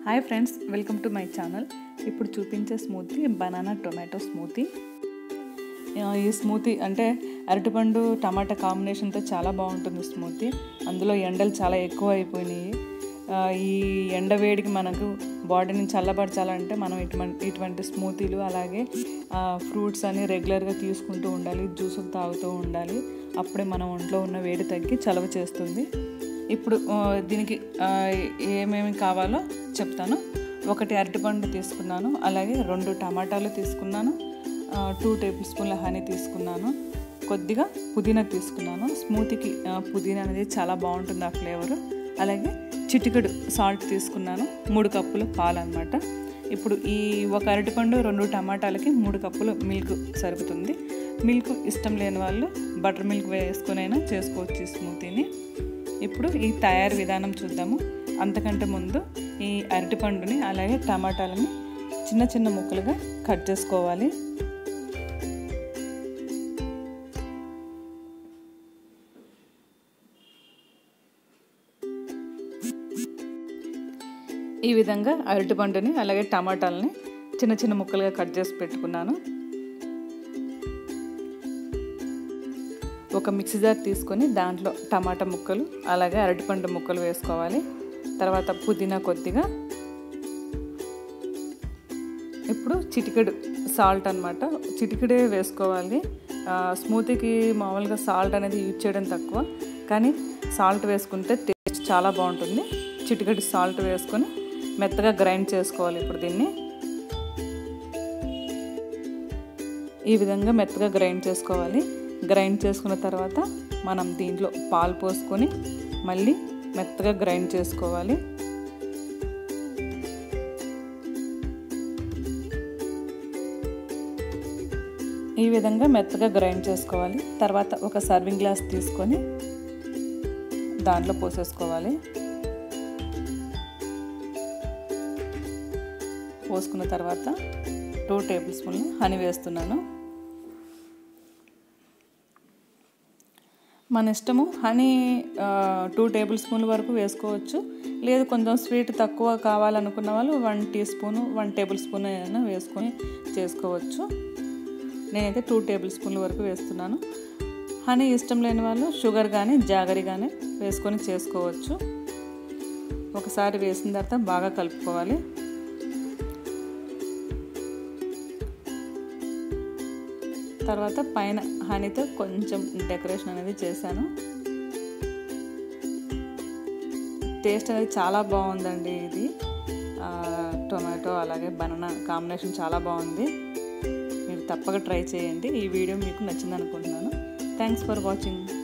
hi friends welcome to my channel ఇప్పుడు చూపించే smoothie banana tomato smoothie ఆ, ఈ స్మూతీ అంటే అరటిపండు టమాటా కాంబినేషన్తో చాలా బాగుంటుంది స్మూతీ అందులో ఎండలు చాలా ఎక్కువ అయిపోయినాయి ఆ, ఈ ఎండ వేడికి మనకు బాడీని చల్లబరచాలంటే మనం ఇటువంటి ఇటువంటి స్మూతీలు అలాగే ఫ్రూట్స్ అని రెగ్యులర్గా తీసుకుంటూ ఉండాలి జ్యూసులు తాగుతూ ఉండాలి అప్పుడే మన ఒంట్లో ఉన్న వేడి తగ్గి చలవ చేస్తుంది ఇప్పుడు ఆ, దీనికి ఆ, ఏమేమి కావాలో చెప్తాను ఒకటి అరటిపండు తీసుకున్నాను అలాగే రెండు టమాటాలు తీసుకున్నాను టూ టేబుల్ స్పూన్ల హనీ తీసుకున్నాను కొద్దిగా పుదీనా తీసుకున్నాను స్మూతీకి ఆ, పుదీనా అనేది చాలా బాగుంటుంది ఆ ఫ్లేవర్ అలాగే చిటికెడు సాల్ట్ తీసుకున్నాను మూడు కప్పులు పాలు అనమాట ఇప్పుడు ఈ ఒక అరటిపండు రెండు టమాటాలకి మూడు కప్పులు మిల్క్ సరిపోతుంది మిల్క్ ఇష్టం లేని వాళ్ళు బటర్ మిల్క్ వేసుకునైనా చేసుకోవచ్చు ఈ స్మూతీని ఇప్పుడు ఈ తయారు విధానం చూద్దాము అంతకంటే ముందు ఈ అరటిపండుని అలాగే టమాటాలని చిన్న చిన్న ముక్కలుగా కట్ చేసుకోవాలి ఈ విధంగా అరటిపండుని అలాగే టమాటాలని చిన్న చిన్న ముక్కలుగా కట్ చేసి పెట్టుకున్నాను ఒక మిక్సీ జార్ తీసుకొని దాంట్లో టమాటా ముక్కలు అలాగే అరటిపండు ముక్కలు వేసుకోవాలి తర్వాత పుదీనా కొద్దిగా ఇప్పుడు చిటికెడు సాల్ట్ అనమాట చిటికెడే వేసుకోవాలి స్మూతీకి మామూలుగా సాల్ట్ అనేది యూజ్ చేయడం తక్కువ కానీ సాల్ట్ వేసుకుంటే టేస్ట్ చాలా బాగుంటుంది చిటికెడు సాల్ట్ వేసుకొని మెత్తగా గ్రైండ్ చేసుకోవాలి ఇప్పుడు దీన్ని ఈ విధంగా మెత్తగా గ్రైండ్ చేసుకోవాలి గ్రైండ్ చేసుకున్న తర్వాత మనం దీంట్లో పాలు పోసుకొని మళ్ళీ మెత్తగా గ్రైండ్ చేసుకోవాలి ఈ విధంగా మెత్తగా గ్రైండ్ చేసుకోవాలి తర్వాత ఒక సర్వింగ్ గ్లాస్ తీసుకొని దాంట్లో పోసేసుకోవాలి పోసుకున్న తర్వాత టూ టేబుల్ స్పూన్లు హనీ వేస్తున్నాను మన ఇష్టము హనీ టూ టేబుల్ స్పూన్ల వరకు వేసుకోవచ్చు లేదు కొంచెం స్వీట్ తక్కువ కావాలనుకున్న వాళ్ళు one teaspoon one tablespoon అయినా వేసుకొని చేసుకోవచ్చు నేనైతే టూ టేబుల్ స్పూన్ల వరకు వేస్తున్నాను హనీ ఇష్టం లేని వాళ్ళు షుగర్ కానీ జాగరి కానీ వేసుకొని చేసుకోవచ్చు ఒకసారి వేసిన తర్వాత బాగా కలుపుకోవాలి తర్వాత పైన హనీతో కొంచెం డెకరేషన్ అనేది చేశాను టేస్ట్ అనేది చాలా బాగుందండి ఇది టొమాటో అలాగే బనానా కాంబినేషన్ చాలా బాగుంది మీరు తప్పక ట్రై చేయండి ఈ వీడియో మీకు నచ్చింది అనుకుంటున్నాను థ్యాంక్స్ ఫర్ వాచింగ్